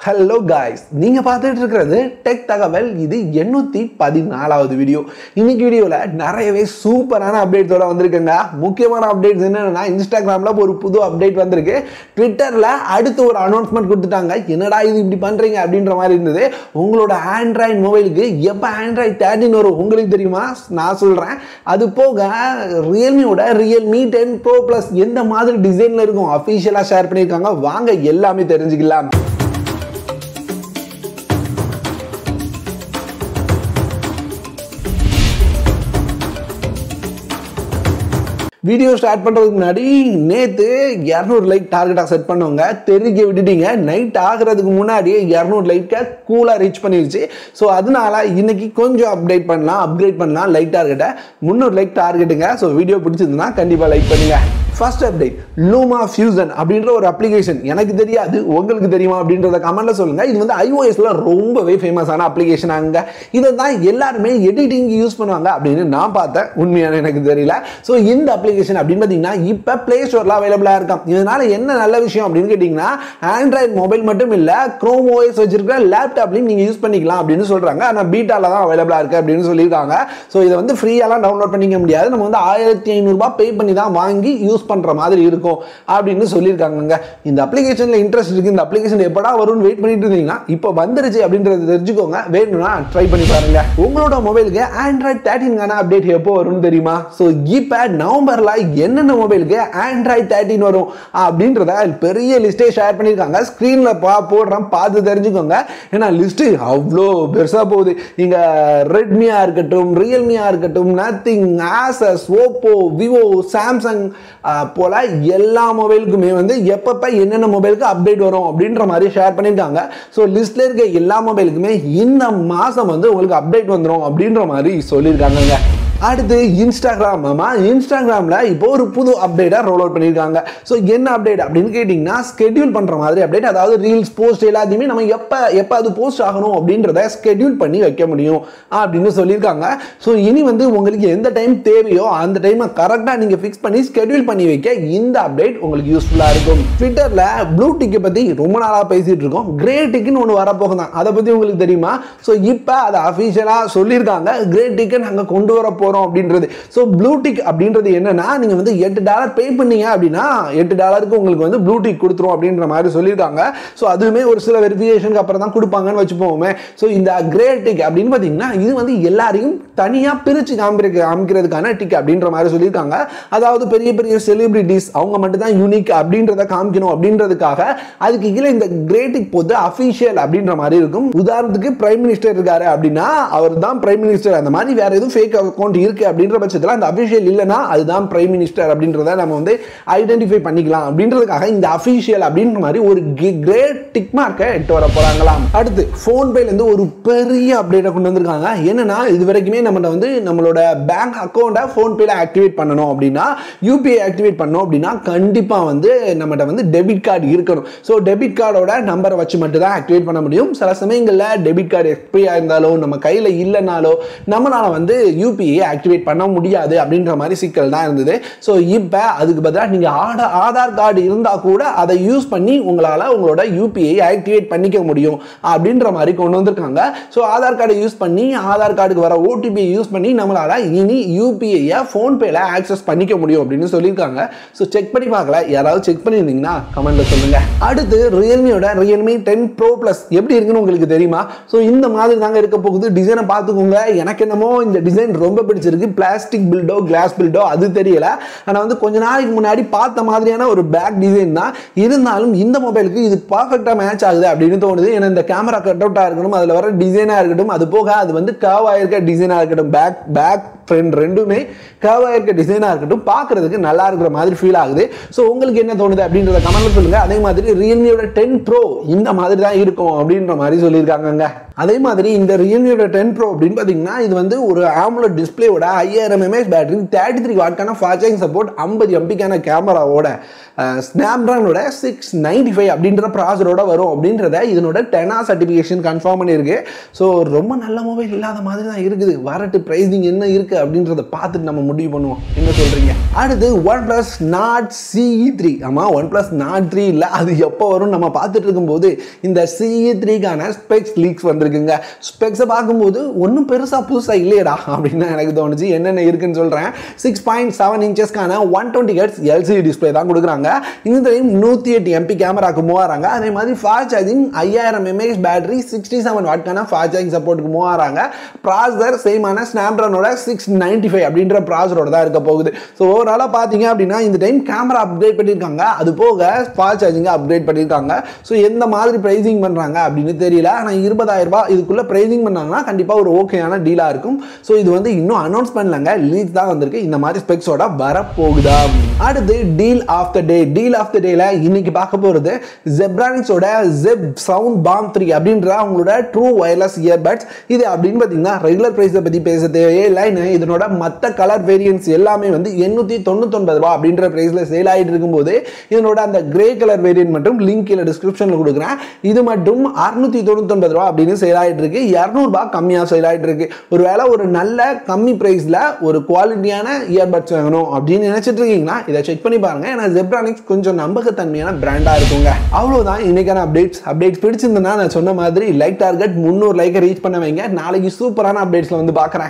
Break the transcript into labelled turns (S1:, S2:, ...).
S1: hello guys நீங்க பார்த்துட்டு இருக்கிறது டெக் தகவல் இது எண்ணூத்தி பதினாலாவது வீடியோ இன்னைக்கு வீடியோவில் நிறையவே சூப்பரான அப்டேட்ஸோட வந்திருக்குங்க முக்கியமான அப்டேட்ஸ் என்னன்னா இன்ஸ்டாகிராமில் ஒரு புது அப்டேட் வந்திருக்கு ட்விட்டரில் அடுத்து ஒரு அனௌன்ஸ்மெண்ட் கொடுத்துட்டாங்க என்னடா இது இப்படி பண்றீங்க அப்படின்ற மாதிரி இருந்தது உங்களோட ஆண்ட்ராய்டு மொபைலுக்கு எப்போ ஆண்ட்ராய்டு தேர்ட்டின் வரும் உங்களுக்கு தெரியுமா நான் சொல்கிறேன் அது போக ரியல்மியோட ரியல்மி டென் ப்ரோ ப்ளஸ் எந்த மாதிரி டிசைனில் இருக்கும் அஃபீஷியலாக ஷேர் பண்ணியிருக்காங்க வாங்க எல்லாமே தெரிஞ்சுக்கலாம் வீடியோ ஸ்டார்ட் பண்ணுறதுக்கு முன்னாடி நேற்று இரநூறு லைக் டார்கெட்டாக செட் பண்ணவங்க தெரிவிக்க விட்டுட்டீங்க நைட் ஆகிறதுக்கு முன்னாடியே இரநூறு லைக்கை கூலாக ரீச் பண்ணிருச்சு ஸோ அதனால இன்னைக்கு கொஞ்சம் அப்டேட் பண்ணலாம் அப்கிரேட் பண்ணலாம் லைக் டார்கெட்டை முந்நூறு லைக் டார்கெட்டுங்க ஸோ வீடியோ பிடிச்சதுன்னா கண்டிப்பாக லைக் பண்ணுங்க ஃபர்ஸ்ட் அப்டேட் லூமா ஃபியூசன் அப்படின்ற ஒரு அப்ளிகேஷன் எனக்கு தெரியாது உங்களுக்கு தெரியுமா அப்படின்றத கமெண்ட்ல சொல்லுங்க இது வந்து ஐஓஎஸ்ல ரொம்பவே ஃபேமஸான அப்ளிகேஷன் அங்க இதை தான் எல்லாருமே எடிட்டிங் யூஸ் பண்ணுவாங்க அப்படின்னு நான் பார்த்தேன் உண்மையான எனக்கு தெரியல ஸோ இந்த அப்ளிகேஷன் அப்படின்னு பார்த்தீங்கன்னா இப்போ பிளே ஸ்டோர்ல அவைலபிளாக இருக்கும் இதனால என்ன நல்ல விஷயம் அப்படின்னு கேட்டிங்கன்னா ஆண்ட்ராய்டு மொபைல் மட்டும் இல்லை க்ரோம் ஓஎஸ் வச்சிருக்கிற லேப்டாப்லையும் நீங்கள் யூஸ் பண்ணிக்கலாம் அப்படின்னு சொல்றாங்க ஆனால் பீட்டால தான் அவைலபிளாக இருக்கு அப்படின்னு சொல்லியிருக்காங்க ஸோ இதை வந்து ஃப்ரீயாலாம் டவுன்லோட் பண்ணிக்க முடியாது நம்ம வந்து ஆயிரத்தி ஐநூறுரூபா பே பண்ணி தான் வாங்கி யூஸ் பண்ற மாதிரி இருக்கும் அப்படின்னு சொல்லியிருக்காங்க இந்த அப்ளிகேஷன்ல இன்ட்ரெஸ்ட் இருக்கு இந்த அப்ளிகேஷன் எப்படா வரும்னு வெயிட் பண்ணிட்டு இருந்தீங்கன்னா இப்போ வந்துருச்சு அப்படின்றத தெரிஞ்சுக்கோங்க வேணும்னா ட்ரை பண்ணி பாருங்க உங்களோட மொபைலுக்கு ஆண்ட்ராய்ட் தேர்ட்டின்கான அப்டேட் எப்போ வரும்னு தெரியுமா ஸோ இப்போ நவம்பர்ல என்னென்ன மொபைலுக்கு ஆண்ட்ராய்ட் தேர்ட்டின் வரும் அப்படின்றத பெரிய லிஸ்டே ஷேர் பண்ணியிருக்காங்க ஸ்க்ரீன்ல பா போடுறேன் பார்த்து தெரிஞ்சுக்கோங்க ஏன்னா லிஸ்ட் அவ்வளோ பெருசா போகுது இங்க ரெட்மியா இருக்கட்டும் ரியல்மியா இருக்கட்டும் Nothing Asus Oppo Vivo Samsung போல எல்லா மொபைலுக்குமே வந்து எப்பப்போ என்னென்ன மொபைலுக்கு அப்டேட் வரும் அப்படின்ற மாதிரி ஷேர் பண்ணியிருக்காங்க ஸோ லிஸ்ட்ல இருக்க எல்லா மொபைலுக்குமே இந்த மாதம் வந்து உங்களுக்கு அப்டேட் வந்துடும் அப்படின்ற மாதிரி சொல்லியிருக்காங்க அடுத்து இன்ஸ்டாகிராம் ஆமா இன்ஸ்டாகிராமில் இப்போ ஒரு புது அப்டேட்டை ரோல் அவுட் பண்ணியிருக்காங்க ஸோ என்ன அப்டேட் அப்படின்னு கேட்டிங்கன்னா ஸ்கெடியூல் பண்ணுற மாதிரி அப்டேட் அதாவது ரீல்ஸ் போஸ்ட் எல்லாத்தையுமே நம்ம எப்போ எப்போ அது போஸ்ட் ஆகணும் அப்படின்றத ஸ்கெடியூல் பண்ணி வைக்க முடியும் அப்படின்னு சொல்லியிருக்காங்க ஸோ இனி வந்து உங்களுக்கு எந்த டைம் தேவையோ அந்த டைமை கரெக்டாக நீங்கள் ஃபிக்ஸ் பண்ணி ஸ்கெடியூல் பண்ணி வைக்க இந்த அப்டேட் உங்களுக்கு யூஸ்ஃபுல்லாக இருக்கும் ட்விட்டரில் ப்ளூ டிக்கை பற்றி ரொம்ப நாளாக பேசிகிட்டு இருக்கோம் கிரே டிக்குன்னு ஒன்று வரப்போகுது தான் அதை பற்றி உங்களுக்கு தெரியுமா ஸோ இப்போ அதை அஃபீஷியலாக சொல்லியிருக்காங்க கிரே டிக்கை நாங்கள் கொண்டு வர போகிறோம் அப்படின்றது ஸோ ப்ளூடிக் அப்படின்றது என்னன்னா நீங்கள் வந்து எட்டு டாலர் பே பண்ணீங்க அப்படின்னா எட்டு டாலருக்கு உங்களுக்கு வந்து ப்ளூடிக் கொடுத்துரும் அப்படின்ற மாதிரி சொல்லியிருக்காங்க ஸோ அதுவுமே ஒரு சில வெரிஃபிகேஷனுக்கு அப்புறம் தான் கொடுப்பாங்கன்னு வச்சுப்போமே ஸோ இந்த கிரே டிக் அப்படின்னு பார்த்தீங்கன்னா இது வந்து எல்லாரையும் தனியாக பிரித்து காமிக்க காமிக்கிறதுக்கான டிக் அப்படின்ற மாதிரி சொல்லியிருக்காங்க அதாவது பெரிய பெரிய செலிபிரிட்டிஸ் அவங்க மட்டும் தான் யூனிக் அப்படின்றத காமிக்கணும் அப்படின்றதுக்காக அதுக்கு கீழே இந்த கிரேட்டிக் போது அஃபீஷியல் அப்படின்ற மாதிரி இருக்கும் உதாரணத்துக்கு பிரைம் மினிஸ்டர் இருக்காரு அப்படின்னா அவர் தான் பிரைம் மினிஸ்டர் அந்த மாதிரி வேற எதுவும் ஃபேக் அக்கௌண்ட் இருக்கு அப்படின்ற பட்சத்தில் அந்த அஃபிஷியல் இல்லைன்னா அதுதான் பிரைம் மினிஸ்டர் அப்படின்றத நம்ம வந்து ஐடென்டிஃபை பண்ணிக்கலாம் அப்படின்றதுக்காக இந்த அஃபிஷியல் அப்படின்ற மாதிரி ஒரு கிரேட் டிக் மார்க்கை எட்டு வர போறாங்களாம் அடுத்து ஃபோன்பேலேருந்து ஒரு பெரிய அப்டேட்டை கொண்டு வந்திருக்காங்க என்னன்னா இது வரைக்குமே நம்மகிட்ட வந்து நம்மளோட பேங்க் அக்கௌண்ட்டை ஃபோன்பேல ஆக்டிவேட் பண்ணணும் அப்படின்னா யூபிஐ ஆக்டிவேட் பண்ணோம் அப்படின்னா கண்டிப்பாக வந்து நம்மகிட்ட வந்து டெபிட் கார்டு இருக்கணும் ஸோ டெபிட் கார்டோட நம்பரை வச்சு மட்டும் தான் ஆக்டிவேட் பண்ண முடியும் சில சமயங்களில் டெபிட் கார்டு எக்ஸ்பைரி ஆயிருந்தாலோ நம்ம கையில் இல்லைனாலோ நம்மளால வந்து யூபிஐ ஆக்டிவேட் பண்ண முடியாது அப்படின்ற மாதிரி சிக்கல் தான் இருந்தது ஸோ இப்போ அதுக்கு பதிலாக நீங்கள் ஆடா ஆதார் கார்டு இருந்தால் கூட அதை யூஸ் பண்ணி உங்களால் உங்களோட யூபிஐ ஆக்டிவேட் பண்ணிக்க முடியும் அப்படின்ற மாதிரி கொண்டு வந்திருக்காங்க ஸோ ஆதார் கார்டை யூஸ் பண்ணி ஆதார் கார்டுக்கு வர ஓடிபியை யூஸ் பண்ணி நம்மளால் இனி யூபிஐயை ஃபோன்பேல ஆக்சஸ் பண்ணிக்க முடியும் அப்படின்னு சொல்லியிருக்காங்க ஸோ செக் பண்ணி பார்க்கல யாராவது செக் பண்ணியிருந்தீங்கன்னா கமெண்ட்ல சொல்லுங்க அடுத்து ரியல்மியோட ரியல்மி டென் ப்ரோ ப்ளஸ் எப்படி இருக்குன்னு உங்களுக்கு தெரியுமா ஸோ இந்த மாதிரி தாங்க இருக்க போகுது டிசைனை பார்த்துக்கோங்க எனக்கு என்னமோ இந்த டிசைன் ரொம்ப பிடிச்சிருக்கு பிளாஸ்டிக் பில்டோ கிளாஸ் பில்டோ அது தெரியல ஆனால் வந்து கொஞ்ச நாளைக்கு முன்னாடி பார்த்த மாதிரியான ஒரு பேக் டிசைன் தான் இருந்தாலும் இந்த மொபைலுக்கு இது பர்ஃபெக்டாக மேட்ச் ஆகுது அப்படின்னு தோணுது ஏன்னா இந்த கேமரா கட் அவுட்டாக இருக்கணும் அதில் வர டிசைனாக இருக்கட்டும் அது போக அது வந்து கர்வ் ஆயிருக்க டிசைனாக இருக்கட்டும் பேக் பேக் ஃப்ரண்ட் ரெண்டுமே கர்வ் ஆயிருக்க டிசைனாக இருக்கட்டும் பார்க்கறதுக்கு நல்லா இருக்கிற மாதிரி ஃபீல் ஆகுது ஸோ உங்களுக்கு என்ன தோணுது அப்படின்றத கமெண்ட்ல சொல்லுங்க அதே மாதிரி ரியல்மியோட டென் ப்ரோ இந்த மாதிரி தான் இருக்கும் அப்படின்ற மாதிரி சொல்லியிருக்காங்க அதே மாதிரி இந்த ரியல்மியோட டென் ப்ரோ அப்படின்னு பார்த்தீங்கன்னா இது வந்து ஒரு ஆம்லெட் டிஸ்பிளே டிஸ்பிளேயோட ஐயாயிரம் எம்ஏஹெச் பேட்டரி தேர்ட்டி த்ரீ வாட்கான ஃபாஸ்ட் சார்ஜிங் சப்போர்ட் ஐம்பது எம்பிக்கான கேமராவோட ஸ்னாப்ட்ராகனோட சிக்ஸ் நைன்டி ஃபைவ் அப்படின்ற ப்ராசரோட வரும் அப்படின்றத இதனோட டெனா சர்டிஃபிகேஷன் கன்ஃபார்ம் பண்ணியிருக்கு ஸோ ரொம்ப நல்ல மொபைல் இல்லாத மாதிரி தான் இருக்குது வரட்டு ப்ரைஸிங் என்ன இருக்குது அப்படின்றத பார்த்துட்டு நம்ம முடிவு பண்ணுவோம் என்ன சொல்கிறீங்க அடுத்து OnePlus Nord CE three ஆமாம் ஒன் ப்ளஸ் நாட் த்ரீ இல்லை அது எப்போ வரும் நம்ம பார்த்துட்டு இருக்கும்போது இந்த சிஇ த்ரீக்கான ஸ்பெக்ஸ் லீக்ஸ் வந்திருக்குங்க ஸ்பெக்ஸை பார்க்கும்போது ஒன்றும் பெருசாக புதுசாக இல்லையடா அப்படின்னு எனக்கு தோணுச்சு என்னென்ன இருக்குன்னு சொல்கிறேன் சிக்ஸ் பாயிண்ட் செவன் இன்ச்சஸ்க்கான one twenty hertz LCD display தான் கொடுக்குறாங்க இந்த டைம் நூற்றி எட்டு எம்பி கேமராக்கு மூவாராங்க அதே மாதிரி ஃபாஸ்ட் சார்ஜிங் ஐயாயிரம் எம்ஏஹெச் பேட்டரி சிக்ஸ்டி செவன் வாட்கான ஃபாஸ்ட் சார்ஜிங் சப்போர்ட்டுக்கு மூவாராங்க ப்ராசர் சேமான ஸ்னாப்ட்ரானோட சிக்ஸ் நைன்டி ஃபைவ் அப்படின்ற ப்ராசரோட தான் இருக்க போகுது ஸோ ஓவராலாக பார்த்தீங்க அப்படின்னா இந்த டைம் கேமரா அப்கிரேட் பண்ணியிருக்காங்க அது போக ஃபாஸ்ட் சார்ஜிங்கை அப்கிரேட் பண்ணியிருக்காங்க ஸோ எந்த மாதிரி ப்ரைஸிங் பண்ணுறாங்க அப்படின்னு தெரியல ஆனால் இருபதாயிரம் ரூபாய் இதுக்குள்ளே ப்ரைஸிங் பண்ணாங்கன்னா கண்டிப்பாக ஒரு ஓகேயான டீலாக இருக்கும் ஸோ இது வந்து இன்னும் அனௌன்ஸ் பண்ணலங்க லீக் தான் வந்திருக்கு இந்த மாதிரி ஸ்பெக்ஸோட வரப்போகுதா அடுத்து deal of the day deal of the டேல இன்னைக்கு பார்க்க போகிறது ஜெப்ரானிக்ஸோட ஜெப் சவுண்ட் பாம் த்ரீ அப்படின்ற அவங்களோட ட்ரூ ஒயர்லெஸ் இயர்பட்ஸ் இது அப்படின்னு பார்த்தீங்கன்னா ரெகுலர் ப்ரைஸை பற்றி பேச தேவையே இல்லை இன்னும் இதனோட மற்ற கலர் வேரியன்ஸ் எல்லாமே வந்து எண்ணூற்றி தொண்ணூத்தொன்பது ரூபா அப்படின்ற ப்ரைஸில் சேல் ஆகிட்டு இருக்கும்போது இதனோட அந்த கிரே கலர் வேரியன்ட் மட்டும் லிங்க் கீழே டிஸ்கிரிப்ஷனில் கொடுக்குறேன் இது மட்டும் அறுநூத்தி தொண்ணூத்தொன்பது ரூபா அப்படின்னு சேல் ஆகிட்டு இருக்கு இரநூறுபா கம்மியாக சேல் ஆகிட்டு இருக்கு ஒருவேளை ஒரு நல்ல கம்மி ப்ரைஸில் ஒரு குவாலிட்டியான இயர்பட்ஸ் வாங்கணும் அப்படின்னு நினைச்சிட்டு இருக்கீங்கன்னா இதை செக் பண்ணி பாருங்க ஏன்னா ஜெப்ரானிக்ஸ் கொஞ்சம் நம்பகத்தன்மையான பிராண்டாக இருக்குங்க அவ்வளோதான் இன்னைக்கான அப்டேட்ஸ் அப்டேட்ஸ் பிடிச்சிருந்தனா நான் சொன்ன மாதிரி லைக் டார்கெட் முந்நூறு லைக்கை ரீச் பண்ண வைங்க நாளைக்கு சூப்பரான அப்டேட்ஸில் வந்து பார்க்குறேன்